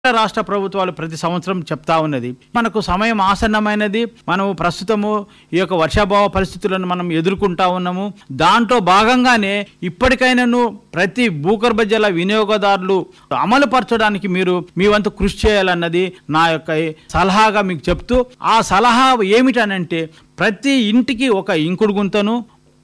రాష్ట్ర ప్రభుత్వాలు ప్రతి సంవత్సరం చెప్తా ఉన్నది మనకు సమయం ఆసన్నమైనది మనము ప్రస్తుతము ఈ యొక్క వర్షాభావ పరిస్థితులను మనం ఎదుర్కొంటా ఉన్నాము దాంట్లో భాగంగానే ఇప్పటికైనాను ప్రతి భూగర్భ జల వినియోగదారులు అమలు పరచడానికి మీరు మీ వంతు కృషి చేయాలన్నది నా యొక్క సలహాగా మీకు చెప్తూ ఆ సలహా ఏమిటనంటే ప్రతి ఇంటికి ఒక ఇంకుడు గుంతను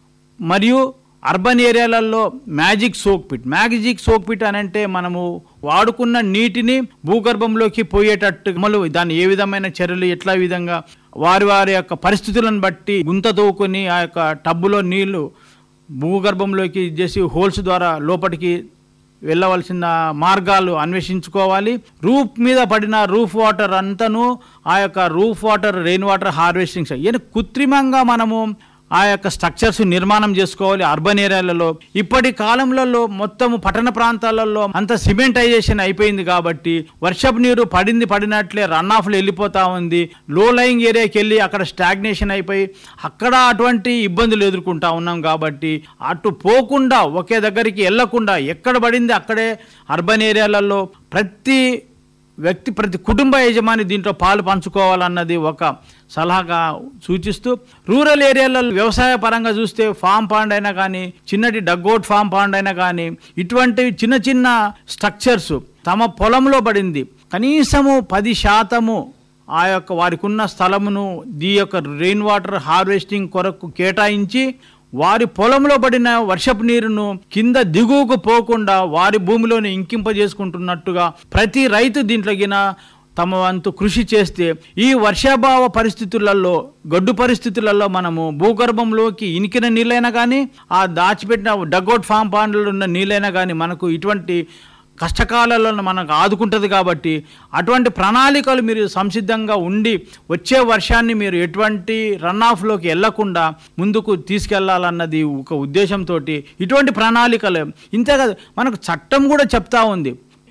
మరియు అర్బన్ ఏరియాలలో magic soak pit magic soak pit అని అంటే మనము వాడుకున్న నీటిని భూగర్భంలోకి పోయేటట్టు అమలు దాన్ని ఏ విధమైన చర్యలు ఎట్లా విధంగా వారి వారి యొక్క పరిస్థితులను బట్టి గుంత తవ్వుకొని ఆ యొక్క టబ్బులో నీళ్లు భూగర్భంలోకి చేసి హోల్స్ ద్వారా లోపలికి వెళ్ళవలసిన మార్గాలు అన్వేషించుకోవాలి రూఫ్ మీద పడిన రూఫ్ వాటర్ అంతను ఆ యొక్క roof water rain water harvesting ఇవన్నీ కృత్రిమంగా మనము ఆ యొక్క స్ట్రక్చర్స్ నిర్మాణం చేసుకోవాలి అర్బన్ ఏరియాలలో ఇప్పటి కాలంలో మొత్తం పట్టణ ప్రాంతాలలో అంత సిమెంటైజేషన్ అయిపోయింది కాబట్టి వర్షపు నీరు పడింది పడినట్లే రన్ ఆఫ్లో వెళ్ళిపోతా ఉంది లో లయింగ్ ఏరియాకి వెళ్ళి అక్కడ స్టాగ్నేషన్ అయిపోయి అక్కడ అటువంటి ఇబ్బందులు ఎదుర్కొంటా ఉన్నాం కాబట్టి అటు పోకుండా ఒకే దగ్గరికి వెళ్ళకుండా ఎక్కడ పడింది అక్కడే అర్బన్ ఏరియాలలో ప్రతి వ్యక్తి ప్రతి కుటుంబ యజమాని దీంట్లో పాలు పంచుకోవాలన్నది ఒక సలహాగా సూచిస్తూ రూరల్ ఏరియాలలో వ్యవసాయ పరంగా చూస్తే ఫామ్ పాండ్ అయినా కానీ చిన్నటి డగ్గౌట్ ఫామ్ పాండ్ అయినా కానీ ఇటువంటి చిన్న చిన్న స్ట్రక్చర్స్ తమ పొలంలో పడింది కనీసము పది శాతము ఆ యొక్క వారికి ఉన్న స్థలమును ఈ యొక్క రెయిన్ వాటర్ హార్వెస్టింగ్ కొరకు కేటాయించి వారి పొలంలో పడిన వర్షపు నీరును కింద దిగువకు పోకుండా వారి భూమిలోనే ఇంకింపజేసుకుంటున్నట్టుగా ప్రతి రైతు దీంట్లో గిన తమ వంతు కృషి చేస్తే ఈ వర్షాభావ పరిస్థితులలో గడ్డు పరిస్థితులలో మనము భూగర్భంలోకి ఇనికిన నీళ్ళైనా కానీ ఆ దాచిపెట్టిన డగౌట్ ఫామ్ పాండ్లో ఉన్న నీళ్ళైనా కానీ మనకు ఇటువంటి కష్టకాలలో మనకు ఆదుకుంటుంది కాబట్టి అటువంటి ప్రణాళికలు మీరు సంసిద్ధంగా ఉండి వచ్చే వర్షాన్ని మీరు ఎటువంటి రన్ ఆఫ్లోకి వెళ్లకుండా ముందుకు తీసుకెళ్లాలన్నది ఒక ఉద్దేశంతో ఇటువంటి ప్రణాళికలు ఇంతేకాదు మనకు చట్టం కూడా చెప్తా ఉంది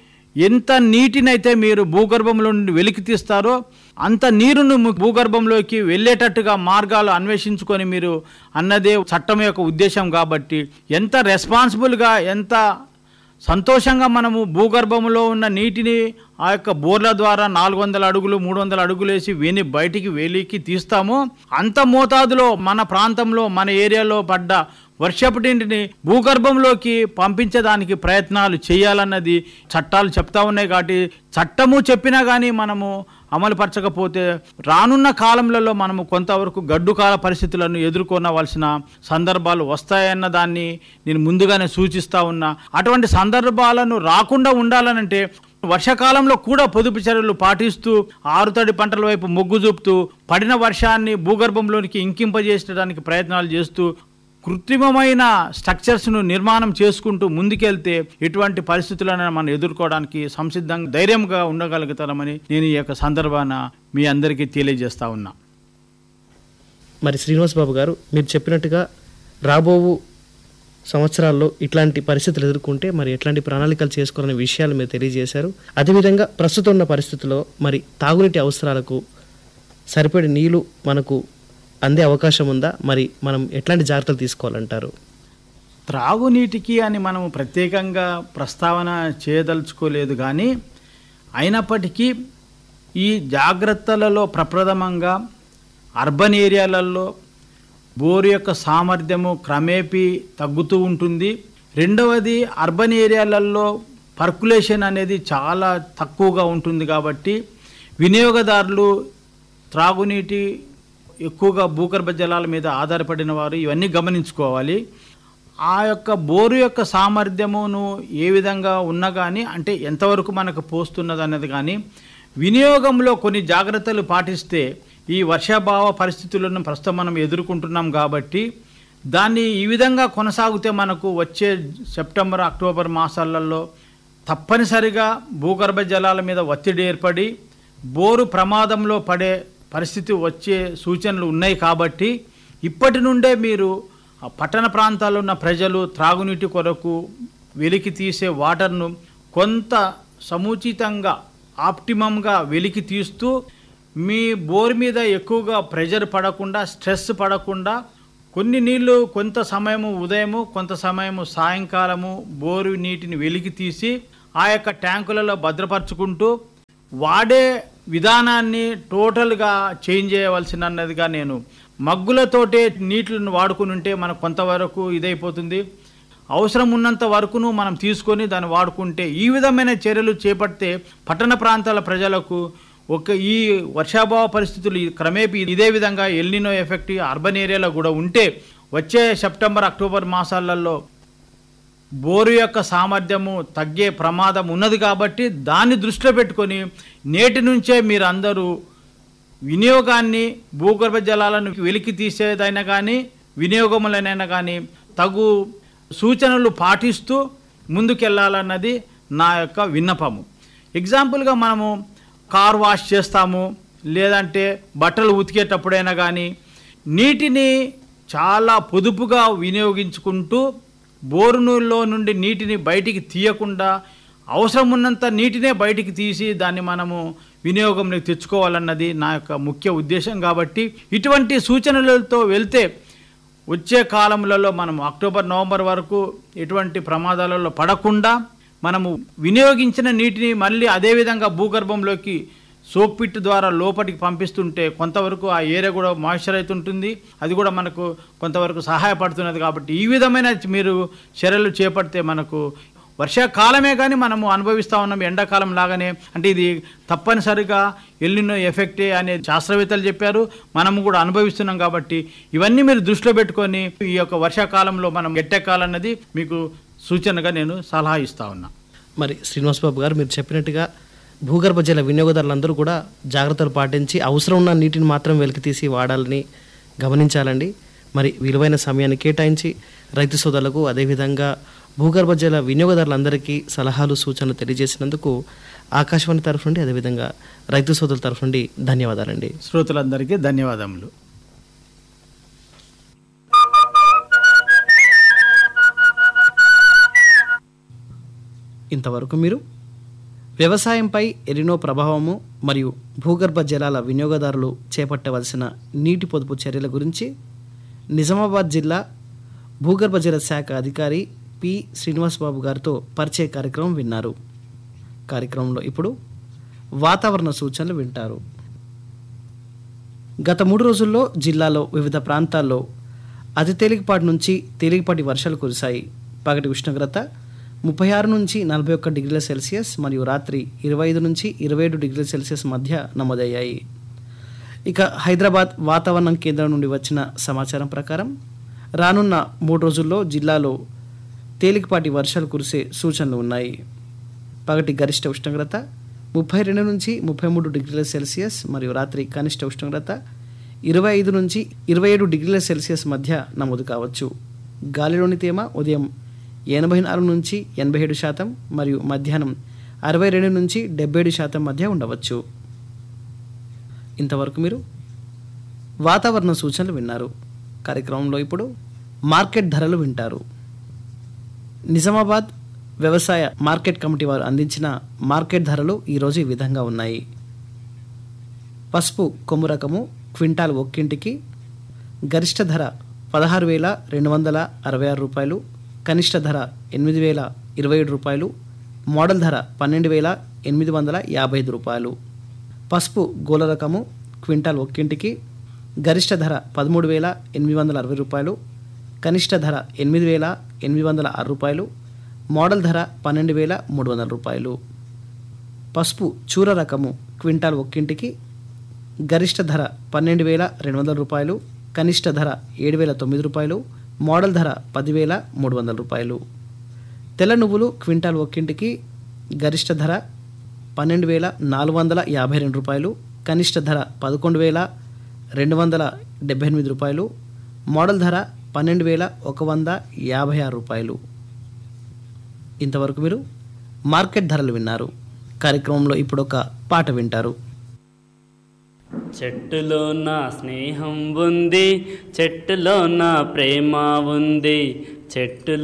ఎంత నీటినైతే మీరు భూగర్భంలో నుండి వెలికి తీస్తారో అంత నీరును ము- భూగర్భంలోకి వెళ్ళేటట్టుగా మార్గాలు అన్వేషించుకొని మీరు అన్నదే చట్టం యొక్క ఉద్దేశం కాబట్టి ఎంత రెస్పాన్సిబుల్గా ఎంత సంతోషంగా మనము భూగర్భంలో ఉన్న నీటిని ఆ యొక్క బోర్ల ద్వారా నాలుగు వందల అడుగులు మూడు వందల అడుగులు వేసి వెని బయటికి వెలికి తీస్తామో అంత మోతాదులో మన ప్రాంతంలో మన ఏరియాలో పడ్డ వర్షపు నీటిని భూగర్భంలోకి పంపించడానికి ప్రయత్నాలు చేయాలన్నది చట్టాలు చెప్తా ఉన్నాయి కాబట్టి చట్టము చెప్పినా కానీ మనము అమలుపరచకపోతే రానున్న కాలంలో మనము కొంతవరకు గడ్డుకాల పరిస్థితులను ఎదుర్కొనవలసిన సందర్భాలు వస్తాయన్న దాన్ని నేను ముందుగానే సూచిస్తా ఉన్నా అటువంటి సందర్భాలను రాకుండా ఉండాలనంటే వర్షాకాలంలో కూడా పొదుపు చర్యలు పాటిస్తూ ఆరుతడి పంటల వైపు మొగ్గు చూపుతూ పడిన వర్షాన్ని భూగర్భంలోనికి ఇంకింపజేసడానికి ప్రయత్నాలు చేస్తూ కృత్రిమమైన స్ట్రక్చర్స్ను నిర్మాణం చేసుకుంటూ ముందుకెళ్తే ఎటువంటి పరిస్థితులను మనం ఎదుర్కోవడానికి సంసిద్ధంగా ధైర్యంగా ఉండగలుగుతామని నేను ఈ యొక్క సందర్భాన మీ అందరికీ తెలియజేస్తా ఉన్నా మరి శ్రీనివాస్ బాబు గారు మీరు చెప్పినట్టుగా రాబోవు సంవత్సరాల్లో ఇట్లాంటి పరిస్థితులు ఎదుర్కొంటే మరి ఎట్లాంటి ప్రణాళికలు చేసుకోవాలనే విషయాలు మీరు తెలియజేశారు అదేవిధంగా ప్రస్తుతం ఉన్న పరిస్థితుల్లో మరి తాగునీటి అవసరాలకు సరిపడే నీళ్లు మనకు అందే అవకాశం ఉందా మరి మనం ఎట్లాంటి జాగ్రత్తలు తీసుకోవాలంటారు త్రాగునీటికి అని మనం ప్రత్యేకంగా ప్రస్తావన చేయదలుచుకోలేదు కానీ అయినప్పటికీ ఈ జాగ్రత్తలలో ప్రప్రథమంగా అర్బన్ ఏరియాలలో బోరు యొక్క సామర్థ్యము క్రమేపీ తగ్గుతూ ఉంటుంది రెండవది అర్బన్ ఏరియాలలో పర్కులేషన్ అనేది చాలా తక్కువగా ఉంటుంది కాబట్టి వినియోగదారులు త్రాగునీటి ఎక్కువగా భూగర్భ జలాల మీద ఆధారపడిన వారు ఇవన్నీ గమనించుకోవాలి ఆ యొక్క బోరు యొక్క సామర్థ్యమును ఏ విధంగా ఉన్నా కానీ అంటే ఎంతవరకు మనకు పోస్తున్నది అన్నది కానీ వినియోగంలో కొన్ని జాగ్రత్తలు పాటిస్తే ఈ వర్షాభావ పరిస్థితులను ప్రస్తుతం మనం ఎదుర్కొంటున్నాం కాబట్టి దాన్ని ఈ విధంగా కొనసాగితే మనకు వచ్చే సెప్టెంబర్ అక్టోబర్ మాసాలలో తప్పనిసరిగా భూగర్భ జలాల మీద ఒత్తిడి ఏర్పడి బోరు ప్రమాదంలో పడే పరిస్థితి వచ్చే సూచనలు ఉన్నాయి కాబట్టి ఇప్పటి నుండే మీరు ఆ పట్టణ ప్రాంతాల్లో ఉన్న ప్రజలు త్రాగునీటి కొరకు వెలికి తీసే వాటర్ను కొంత సముచితంగా ఆప్టిమంగా వెలికి తీస్తూ మీ బోర్ మీద ఎక్కువగా ప్రెషర్ పడకుండా స్ట్రెస్ పడకుండా కొన్ని నీళ్లు కొంత సమయము ఉదయము కొంత సమయము సాయంకాలము బోరు నీటిని వెలికి తీసి ఆ యొక్క ట్యాంకులలో భద్రపరుచుకుంటూ వాడే విధానాన్ని టోటల్గా చేంజ్ చేయవలసినదిగా నేను మగ్గులతోటే నీటిని వాడుకుని ఉంటే మనకు కొంతవరకు ఇదైపోతుంది అవసరం ఉన్నంత వరకును మనం తీసుకొని దాన్ని వాడుకుంటే ఈ విధమైన చర్యలు చేపడితే పట్టణ ప్రాంతాల ప్రజలకు ఒక ఈ వర్షాభావ పరిస్థితులు ఈ క్రమేపీ ఇదే విధంగా ఎల్నినో ఎఫెక్ట్ అర్బన్ ఏరియాలో కూడా ఉంటే వచ్చే సెప్టెంబర్ అక్టోబర్ మాసాలలో బోరు యొక్క సామర్థ్యము తగ్గే ప్రమాదం ఉన్నది కాబట్టి దాన్ని దృష్టిలో పెట్టుకొని నేటి నుంచే మీరు అందరూ వినియోగాన్ని భూగర్భ జలాలను వెలికి తీసేదైనా కానీ వినియోగములనైనా కానీ తగు సూచనలు పాటిస్తూ ముందుకెళ్ళాలన్నది నా యొక్క విన్నపము ఎగ్జాంపుల్గా మనము కార్ వాష్ చేస్తాము లేదంటే బట్టలు ఉతికేటప్పుడైనా కానీ నీటిని చాలా పొదుపుగా వినియోగించుకుంటూ బోరులో నుండి నీటిని బయటికి తీయకుండా అవసరం ఉన్నంత నీటినే బయటికి తీసి దాన్ని మనము వినియోగంలోకి తెచ్చుకోవాలన్నది నా యొక్క ముఖ్య ఉద్దేశం కాబట్టి ఇటువంటి సూచనలతో వెళ్తే వచ్చే కాలములలో మనం అక్టోబర్ నవంబర్ వరకు ఎటువంటి ప్రమాదాలలో పడకుండా మనము వినియోగించిన నీటిని మళ్ళీ అదేవిధంగా భూగర్భంలోకి సోక్ పిట్ ద్వారా లోపలికి పంపిస్తుంటే కొంతవరకు ఆ ఏరియా కూడా మాయిశ్చర్ అవుతుంటుంది అది కూడా మనకు కొంతవరకు సహాయపడుతున్నది కాబట్టి ఈ విధమైన మీరు చర్యలు చేపడితే మనకు వర్షాకాలమే కానీ మనము అనుభవిస్తూ ఉన్నాం ఎండాకాలం లాగానే అంటే ఇది తప్పనిసరిగా ఎల్లినో ఎఫెక్టే అనే శాస్త్రవేత్తలు చెప్పారు మనము కూడా అనుభవిస్తున్నాం కాబట్టి ఇవన్నీ మీరు దృష్టిలో పెట్టుకొని ఈ యొక్క వర్షాకాలంలో మనం ఎట్టెక్కాలన్నది మీకు సూచనగా నేను సలహా ఇస్తా ఉన్నా మరి శ్రీనివాస్ బాబు గారు మీరు చెప్పినట్టుగా భూగర్భ జల వినియోగదారులందరూ కూడా జాగ్రత్తలు పాటించి అవసరం ఉన్న నీటిని మాత్రం వెలికి తీసి వాడాలని గమనించాలండి మరి విలువైన సమయాన్ని కేటాయించి రైతు సోదరులకు అదేవిధంగా భూగర్భ జల వినియోగదారులందరికీ సలహాలు సూచనలు తెలియజేసినందుకు ఆకాశవాణి తరఫు నుండి అదేవిధంగా రైతు సోదరుల తరఫు నుండి ధన్యవాదాలండి శ్రోతలందరికీ ధన్యవాదములు ఇంతవరకు మీరు వ్యవసాయంపై ఎరినో ప్రభావము మరియు భూగర్భ జలాల వినియోగదారులు చేపట్టవలసిన నీటి పొదుపు చర్యల గురించి నిజామాబాద్ జిల్లా భూగర్భ జల శాఖ అధికారి పి శ్రీనివాస్ బాబు గారితో పరిచయ కార్యక్రమం విన్నారు కార్యక్రమంలో ఇప్పుడు వాతావరణ సూచనలు వింటారు గత మూడు రోజుల్లో జిల్లాలో వివిధ ప్రాంతాల్లో అతి తేలికపాటి నుంచి తేలికపాటి వర్షాలు కురిశాయి పగటి ఉష్ణోగ్రత ముప్పై ఆరు నుంచి నలభై ఒక్క డిగ్రీల సెల్సియస్ మరియు రాత్రి ఇరవై ఐదు నుంచి ఇరవై ఏడు డిగ్రీల సెల్సియస్ మధ్య నమోదయ్యాయి ఇక హైదరాబాద్ వాతావరణం కేంద్రం నుండి వచ్చిన సమాచారం ప్రకారం రానున్న మూడు రోజుల్లో జిల్లాలో తేలికపాటి వర్షాలు కురిసే సూచనలు ఉన్నాయి పగటి గరిష్ట ఉష్ణోగ్రత ముప్పై రెండు నుంచి ముప్పై మూడు డిగ్రీల సెల్సియస్ మరియు రాత్రి కనిష్ట ఉష్ణోగ్రత ఇరవై ఐదు నుంచి ఇరవై ఏడు డిగ్రీల సెల్సియస్ మధ్య నమోదు కావచ్చు గాలిలోని తేమ ఉదయం ఎనభై నాలుగు నుంచి ఎనభై ఏడు శాతం మరియు మధ్యాహ్నం అరవై రెండు నుంచి డెబ్బై ఏడు శాతం మధ్య ఉండవచ్చు ఇంతవరకు మీరు వాతావరణ సూచనలు విన్నారు కార్యక్రమంలో ఇప్పుడు మార్కెట్ ధరలు వింటారు నిజామాబాద్ వ్యవసాయ మార్కెట్ కమిటీ వారు అందించిన మార్కెట్ ధరలు ఈరోజు ఈ విధంగా ఉన్నాయి పసుపు కొమ్ము రకము క్వింటాల్ ఒక్కింటికి గరిష్ట ధర పదహారు వేల రెండు వందల అరవై ఆరు రూపాయలు కనిష్ట ధర ఎనిమిది వేల ఇరవై ఏడు రూపాయలు మోడల్ ధర పన్నెండు వేల ఎనిమిది వందల యాభై ఐదు రూపాయలు పసుపు గోల రకము క్వింటాల్ ఒక్కింటికి గరిష్ట ధర పదమూడు వేల ఎనిమిది వందల అరవై రూపాయలు కనిష్ట ధర ఎనిమిది వేల ఎనిమిది వందల ఆరు రూపాయలు మోడల్ ధర పన్నెండు వేల మూడు వందల రూపాయలు పసుపు చూర రకము క్వింటాల్ ఒక్కింటికి గరిష్ట ధర పన్నెండు వేల రెండు వందల రూపాయలు కనిష్ట ధర ఏడు వేల తొమ్మిది రూపాయలు మోడల్ ధర పదివేల మూడు వందల రూపాయలు తెల్ల నువ్వులు క్వింటాల్ ఒక్కింటికి గరిష్ట ధర పన్నెండు వేల నాలుగు వందల యాభై రెండు రూపాయలు కనిష్ట ధర పదకొండు వేల రెండు వందల డెబ్బై ఎనిమిది రూపాయలు మోడల్ ధర పన్నెండు వేల ఒక వంద యాభై ఆరు రూపాయలు ఇంతవరకు మీరు మార్కెట్ ధరలు విన్నారు కార్యక్రమంలో ఇప్పుడు ఒక పాట వింటారు చెట్టులో నా స్నేహం ఉంది చెట్టులో నా ప్రేమ ఉంది చెట్టులో